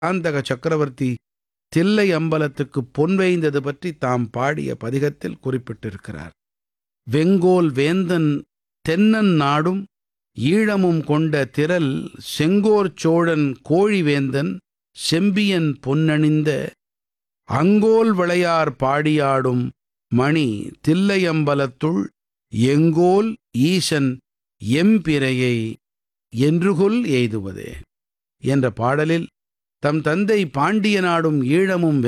அந்தக சக்கரவர்த்தி தில்லை அம்பலத்துக்கு பொன் வேய்ந்தது பற்றி தாம் பாடிய பதிகத்தில் குறிப்பிட்டிருக்கிறார் வெங்கோல் வேந்தன் தென்னன் நாடும் ஈழமும் கொண்ட திரள் செங்கோர் சோழன் கோழிவேந்தன் செம்பியன் பொன்னணிந்த அங்கோல் விளையார் பாடியாடும் மணி தில்லையம்பலத்துள் எங்கோல் ஈசன் எம்பிரையை என்றுகொல் எய்துவதே என்ற பாடலில் தம் தந்தை பாண்டிய நாடும் ஈழமும்